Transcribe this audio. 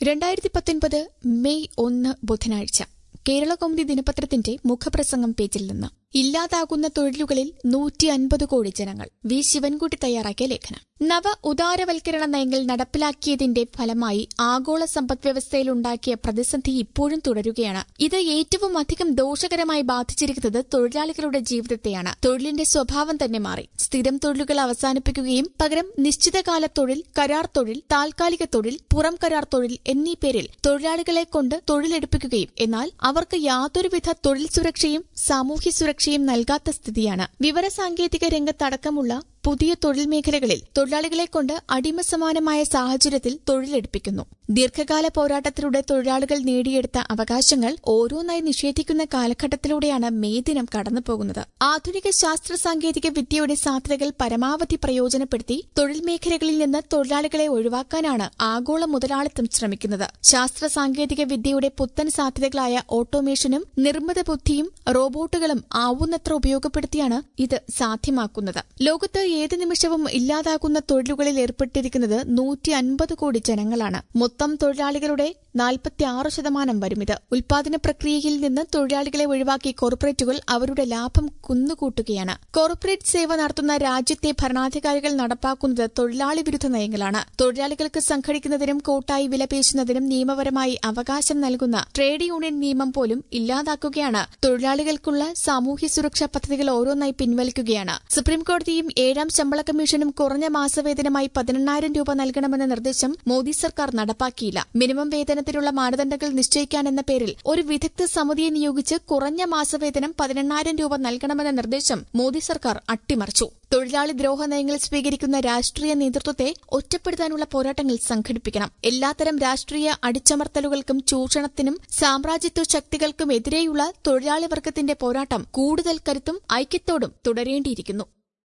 രണ്ടായിരത്തി പത്തൊൻപത് മെയ് ഒന്ന് ബുധനാഴ്ച കേരള കൗമുദി ദിനപത്രത്തിന്റെ മുഖപ്രസംഗം പേജിൽ നിന്ന് ഇല്ലാതാകുന്ന തൊഴിലുകളിൽ നൂറ്റി അൻപത് കോടി ജനങ്ങൾ വി ശിവൻകുട്ടി തയ്യാറാക്കിയ ലേഖനം നവ ഉദാരവൽക്കരണ നയങ്ങൾ നടപ്പിലാക്കിയതിന്റെ ഫലമായി ആഗോള സമ്പദ്വ്യവസ്ഥയിലുണ്ടാക്കിയ പ്രതിസന്ധി ഇപ്പോഴും തുടരുകയാണ് ഇത് ഏറ്റവും അധികം ദോഷകരമായി ബാധിച്ചിരിക്കുന്നത് തൊഴിലാളികളുടെ ജീവിതത്തെയാണ് തൊഴിലിന്റെ സ്വഭാവം തന്നെ മാറി സ്ഥിരം തൊഴിലുകൾ അവസാനിപ്പിക്കുകയും പകരം നിശ്ചിതകാല തൊഴിൽ കരാർ തൊഴിൽ താൽക്കാലിക തൊഴിൽ പുറം കരാർ തൊഴിൽ എന്നീ പേരിൽ തൊഴിലാളികളെ കൊണ്ട് തൊഴിലെടുപ്പിക്കുകയും എന്നാൽ അവർക്ക് യാതൊരുവിധ തൊഴിൽ സുരക്ഷയും സാമൂഹ്യ സുരക്ഷയും നൽകാത്ത സ്ഥിതിയാണ് വിവരസാങ്കേതിക രംഗത്തടക്കമുള്ള പുതിയ തൊഴിൽ മേഖലകളിൽ തൊഴിലാളികളെ കൊണ്ട് അടിമസമാനമായ സാഹചര്യത്തിൽ തൊഴിലെടുപ്പിക്കുന്നു ദീർഘകാല പോരാട്ടത്തിലൂടെ തൊഴിലാളികൾ നേടിയെടുത്ത അവകാശങ്ങൾ ഓരോന്നായി നിഷേധിക്കുന്ന കാലഘട്ടത്തിലൂടെയാണ് മെയ് ദിനം കടന്നുപോകുന്നത് ആധുനിക ശാസ്ത്ര സാങ്കേതിക വിദ്യയുടെ സാധ്യതകൾ പരമാവധി പ്രയോജനപ്പെടുത്തി തൊഴിൽ മേഖലകളിൽ നിന്ന് തൊഴിലാളികളെ ഒഴിവാക്കാനാണ് ആഗോള മുതലാളിത്തം ശ്രമിക്കുന്നത് ശാസ്ത്ര സാങ്കേതിക വിദ്യയുടെ പുത്തൻ സാധ്യതകളായ ഓട്ടോമേഷനും നിർമ്മിത ബുദ്ധിയും റോബോട്ടുകളും ആവുന്നത്ര ഉപയോഗപ്പെടുത്തിയാണ് ഇത് സാധ്യമാക്കുന്നത് ലോകത്ത് ഏത് നിമിഷവും ഇല്ലാതാകുന്ന തൊഴിലുകളിൽ ഏർപ്പെട്ടിരിക്കുന്നത് നൂറ്റി അൻപത് കോടി ജനങ്ങളാണ് മൊത്തം തൊഴിലാളികളുടെ നാൽപ്പത്തിയാറ് ശതമാനം വരും ഇത് ഉൽപാദന പ്രക്രിയയിൽ നിന്ന് തൊഴിലാളികളെ ഒഴിവാക്കി കോർപ്പറേറ്റുകൾ അവരുടെ ലാഭം കുന്നുകൂട്ടുകയാണ് കോർപ്പറേറ്റ് സേവ നടത്തുന്ന രാജ്യത്തെ ഭരണാധികാരികൾ നടപ്പാക്കുന്നത് തൊഴിലാളി വിരുദ്ധ നയങ്ങളാണ് തൊഴിലാളികൾക്ക് സംഘടിക്കുന്നതിനും കോട്ടായി വിലപേശുന്നതിനും നിയമപരമായി അവകാശം നൽകുന്ന ട്രേഡ് യൂണിയൻ നിയമം പോലും ഇല്ലാതാക്കുകയാണ് തൊഴിലാളികൾക്കുള്ള സാമൂഹ്യ സുരക്ഷാ പദ്ധതികൾ ഓരോന്നായി പിൻവലിക്കുകയാണ് സുപ്രീംകോടതിയും ഏഴാം ശമ്പള കമ്മീഷനും കുറഞ്ഞ മാസവേതനമായി പതിനെണ്ണായിരം രൂപ നൽകണമെന്ന നിർദ്ദേശം മോദി സർക്കാർ നടപ്പാക്കിയില്ല മിനിമം വേതനത്തിനുള്ള മാനദണ്ഡങ്ങൾ നിശ്ചയിക്കാനെന്ന പേരിൽ ഒരു വിദഗ്ധ സമിതിയെ നിയോഗിച്ച് കുറഞ്ഞ മാസവേതനം പതിനെണ്ണായിരം രൂപ നൽകണമെന്ന നിർദ്ദേശം മോദി സർക്കാർ അട്ടിമറിച്ചു തൊഴിലാളി ദ്രോഹ നയങ്ങൾ സ്വീകരിക്കുന്ന രാഷ്ട്രീയ നേതൃത്വത്തെ ഒറ്റപ്പെടുത്താനുള്ള പോരാട്ടങ്ങൾ സംഘടിപ്പിക്കണം എല്ലാത്തരം രാഷ്ട്രീയ അടിച്ചമർത്തലുകൾക്കും ചൂഷണത്തിനും സാമ്രാജ്യത്വ ശക്തികൾക്കും എതിരെയുള്ള തൊഴിലാളി വർഗത്തിന്റെ പോരാട്ടം കൂടുതൽ കരുത്തും ഐക്യത്തോടും തുടരേണ്ടിയിരിക്കുന്നു